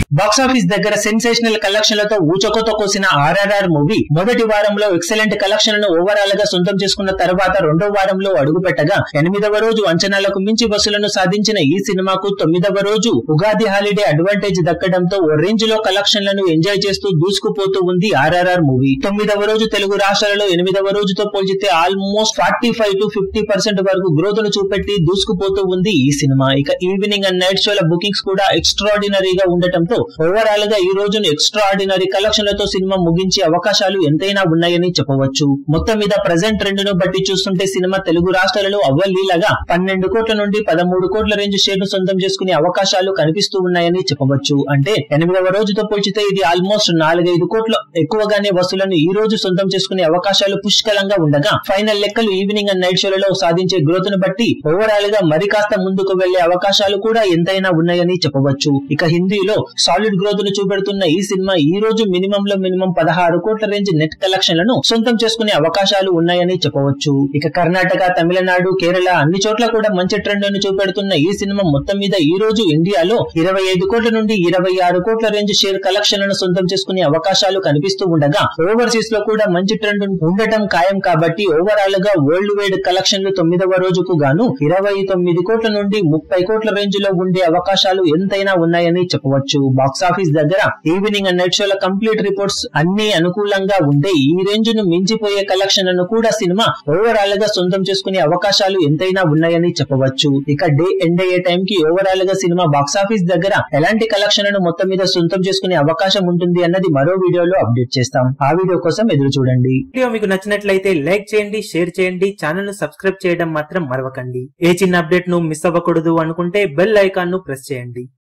box office దగ్గర sensational కలెక్షన్లతో ఊచకోత కోసిన ఆర్ఆర్ఆర్ మూవీ మొదటి వారంలో ఎక్సలెంట్ కలెక్షన్లను ఓవరాల్ గా సొంతం చేసుకున్న తర్వాత రెండో వారంలో అడుగుపెట్టగా ఎనిమిదవ రోజు అంచనాలకు మించి వసూలను సాధించిన ఈ సినిమాకు తొమ్మిదవ రోజు ఉగాది హాలిడే అడ్వాంటేజ్ దక్కడంతో ఓ రేంజ్ లో కలెక్షన్లను ఎంజాయ్ చేస్తూ దూసుకుపోతూ ఉంది ఆర్ఆర్ఆర్ మూవీ తొమ్మిదవ రోజు తెలుగు రాష్ట్రాలలో ఎనిమిదవ రోజుతో పోల్చితే almost forty five to fifty percent వరకు గ్రోత్ ను చూపెట్టి దూసుకుపోతూ ఉంది ఈ సినిమా ఇక ఈవినింగ్ అండ్ నైట్ షోల బుకింగ్స్ కూడా ఎక్స్ట్రాడినరీగా ఉండటంతో ఓవరాల్ గా ఈ రోజును ఎక్స్ట్రాడినరీ కలెక్షన్లతో సినిమా ముగించే అవకాశాలు ఎంతైనా ఉన్నాయని చెప్పవచ్చు మొత్తం మీద ప్రజెంట్ ట్రెండ్ ను బట్టి చూస్తుంటే సినిమా తెలుగు రాష్ట్రాలలో అవ్వలీలగా పన్నెండు కోట్ల నుండి పదమూడు కోట్ల రేంజ్ షేర్ ను సొంతం చేసుకునే అవకాశాలు కనిపిస్తూ ఉన్నాయని చెప్పవచ్చు అంటే ఎనిమిదవ రోజుతో పోల్చితే ఇది ఆల్మోస్ట్ నాలుగైదు కోట్ల ఎక్కువగానే వసూలను ఈ రోజు సొంతం చేసుకునే అవకాశాలు పుష్కలంగా ఉండగా ఫైనల్ లెక్కలు ఈవినింగ్ అండ్ నైట్ షోలలో సాధించే గ్రోత్ ను బట్టి ఓవరాల్ గా మరి కాస్త ముందుకు వెళ్లే అవకాశాలు కూడా ఎంతైనా ఉన్నాయని చెప్పవచ్చు ఇక హిందీలో సాలిడ్ గ్రోత్ ను చూపెడుతున్న ఈ సినిమా ఈ రోజు మినిమం లో మినిమం పదహారు కోట్ల రేంజ్ నెట్ కలెక్షన్లను సొంతం చేసుకునే అవకాశాలు ఉన్నాయని చెప్పవచ్చు ఇక కర్ణాటక తమిళనాడు కేరళ అన్ని చోట్ల కూడా మంచి ట్రెండ్ ను చూపెడుతున్న ఈ సినిమా మొత్తం మీద ఈ రోజు ఇండియాలో ఇరవై ఐదు కోట్ల నుండి ఇరవై ఆరు కోట్ల రేంజ్ షేర్ కలెక్షన్లను సొంతం చేసుకునే అవకాశాలు కనిపిస్తూ ఉండగా ఓవర్సీస్ లో కూడా మంచి ట్రెండ్ ఉండటం ఖాయం కాబట్టి ఓవరాల్ గా వరల్డ్ వైడ్ కలెక్షన్లు తొమ్మిదవ రోజుకు గాను ఇరవై తొమ్మిది కోట్ల నుండి ముప్పై కోట్ల రేంజ్ లో ఉండే అవకాశాలు ఎంతైనా ఉన్నాయని చెప్పవచ్చు బాక్సాఫీస్ దగ్గర ఈవినింగ్ అండ్ నైట్ షోల కంప్లీట్ రిపోర్ట్స్ అన్ని అనుకూలంగా ఉంటే ఈ రేంజ్ ను మించిపోయే కలెక్షన్లను కూడా సినిమా ఓవరాల్ గా సొంతం చేసుకునే అవకాశాలు ఎంతైనా ఉన్నాయని చెప్పవచ్చు ఇక డే ఎండ్ అయ్యే టైం కి ఓవరాల్ గా సినిమా బాక్సాఫీస్ దగ్గర ఎలాంటి కలెక్షన్లను మొత్తం మీద సొంతం చేసుకునే అవకాశం ఉంటుంది అన్నది మరో వీడియోలో అప్డేట్ చేస్తాం ఆ వీడియో కోసం ఎదురు చూడండి వీడియో మీకు నచ్చినట్లయితే లైక్ చేయండి షేర్ చేయండి ఛానల్ ను సబ్స్క్రైబ్ చేయడం మాత్రం మరవకండి ఏ చిన్న అప్డేట్ ను మిస్ అవ్వకూడదు అనుకుంటే బెల్ ఐకాన్ ను ప్రెస్ చేయండి